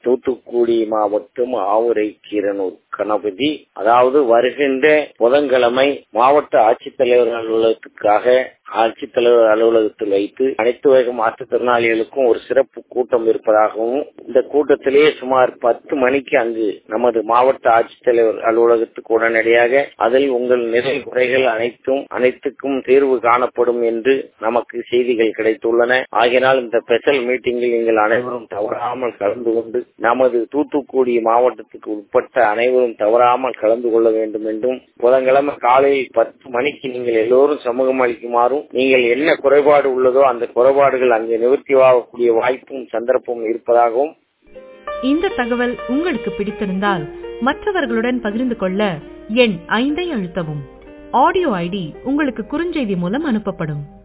தூத்துக்குடி மாவட்டம் ஆவுரை கீரனூர் கணபதி அதாவது வருகின்ற புதன்கிழமை மாவட்ட ஆட்சித்தலைவர் அலுவலகத்துக்காக ஆட்சித்தலைவர் அலுவலகத்தில் வைத்து அனைத்து வகை மாற்றுத்திறனாளிகளுக்கும் ஒரு சிறப்பு கூட்டம் இருப்பதாகவும் இந்த கூட்டத்திலே சுமார் பத்து மணிக்கு அங்கு நமது மாவட்ட ஆட்சித்தலைவர் அலுவலகத்துக்கு உடனடியாக அதில் உங்கள் நிறை குறைகள் அனைத்தும் அனைத்துக்கும் தீர்வு காணப்படும் என்று நமக்கு செய்திகள் கிடைத்துள்ளன ஆகினால் இந்த ஸ்பெஷல் மீட்டிங்கில் நீங்கள் அனைவரும் தவறாமல் கலந்து கொண்டு நமது தூத்துக்குடி மாவட்டத்துக்கு உட்பட்ட அனைவரும் தவறாமல் கலந்து கொள்ள வேண்டும் என்றும் புதன்கிழமை காலையில் பத்து மணிக்கு நீங்கள் எல்லோரும் சமூகம் அளிக்குமாறும் நீங்கள் என்ன குறைபாடு உள்ளதோ அந்த குறைபாடுகள் அங்கே நிவர்த்தியாகக்கூடிய வாய்ப்பும் சந்தர்ப்பமும் இருப்பதாகவும் இந்த தகவல் உங்களுக்கு பிடித்திருந்தால் மற்றவர்களுடன் பகிர்ந்து கொள்ள எண் ஐந்தை அழுத்தவும் ஆடியோ ஐடி உங்களுக்கு குறுஞ்செய்தி மூலம் அனுப்பப்படும்